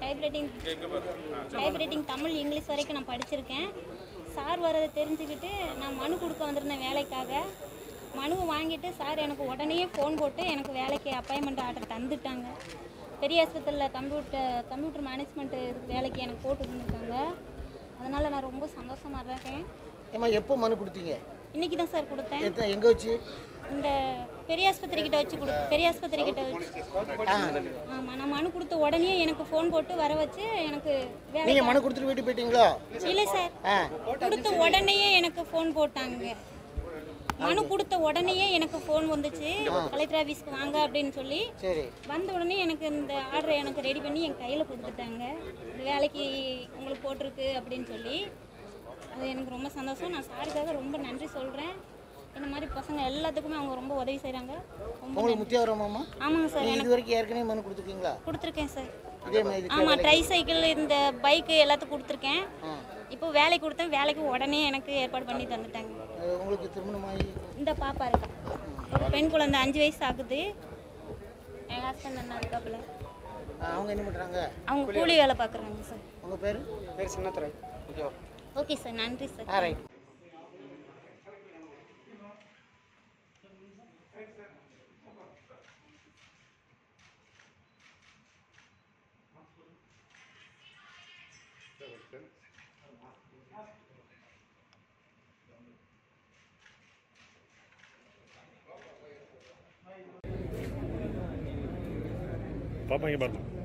Typewriting typewriting Tamil English வரைக்கும் நான் படிச்சிருக்கேன் சார் வரதை தெரிஞ்சுக்கிட்டு நான் மனு கொடுக்க வந்திருந்தேன் வேலைக்காக மனுவை வாங்கிட்டு சார் எனக்கு உடனே ஃபோன் போட்டு எனக்கு வேலைக்கு அப்பாயின்மெண்ட் ஆர்டர் தந்துட்டாங்க பெரிய ஆஸ்பத்திரியில் கம்ப்யூட்டர் கம்ப்யூட்டர் மேனேஜ்மெண்ட்டு வேலைக்கு எனக்கு போட்டு இருந்திருக்காங்க அதனால் நான் ரொம்ப சந்தோஷமாக இருக்கேன் ஏம்மா எப்போ மனு கொடுத்தீங்க இன்றைக்கி தான் சார் கொடுத்தேன் எத்தனை எங்கே வச்சு இந்த பெரிய ஆஸ்பத்திரி கிட்ட வச்சு கொடு பெரிய ஆஸ்பத்திரி கிட்ட வச்சு ஆமாம் நான் மனு கொடுத்த உடனே எனக்கு ஃபோன் போட்டு வர வச்சு எனக்கு வேலை நீங்கள் மனு கொடுத்துட்டு வீட்டுக்கு போயிட்டீங்களா இல்லை சார் ஆ கொடுத்த உடனேயே எனக்கு ஃபோன் போட்டாங்க மனு கொடுத்த உடனேயே எனக்கு ஃபோன் வந்துச்சு கலெக்டர் ஆஃபீஸ்க்கு வாங்க அப்படின்னு சொல்லி சரி வந்த உடனே எனக்கு இந்த ஆர்டரை எனக்கு ரெடி பண்ணி என் கையில் கொடுத்துட்டாங்க இந்த வேலைக்கு உங்களுக்கு போட்டிருக்கு அப்படின்னு சொல்லி அது எனக்கு ரொம்ப சந்தோஷம் நான் சாருக்காக ரொம்ப நன்றி சொல்கிறேன் இந்த மாதிரி பசங்க எல்லாத்துக்குமே அவங்க ரொம்ப உதவி செய்கிறாங்க ரொம்ப உங்களுக்கு முத்தியாவரமாம்மா ஆமாங்க சார் நீங்கள் இது வரைக்கும் ஏற்கனவே மனு கொடுத்துருக்கீங்களா கொடுத்துருக்கேன் சார் இதே மாதிரி இதுக்கு ஆமாம் ட்ரை சைக்கிள் இந்த பைக்கு எல்லாத்துக்கும் கொடுத்துருக்கேன் ஆ. இப்போ வேலைக்கு கொடுத்தேன் வேலைக்கு உடனே எனக்கு ஏற்பாடு பண்ணி தந்துட்டாங்க அது உங்களுக்கு திருமணமாகி இந்த பாப்பா இருக்கா ஒரு பெண் குழந்தை அஞ்சு வயசு ஆகுது என் ஹஸ்பண்ட் அண்ணா இருக்காப்புல ஆ, அவங்க என்ன பண்ணுறாங்க அவங்க கூலி வேலை பார்க்குறாங்க சார் உங்கள் பேர் பேர் சின்னத்துறை ஓகேவா ஓகே சார் நன்றி சார் ஆ ரைட் பாப்பா இங்கே பாருங்க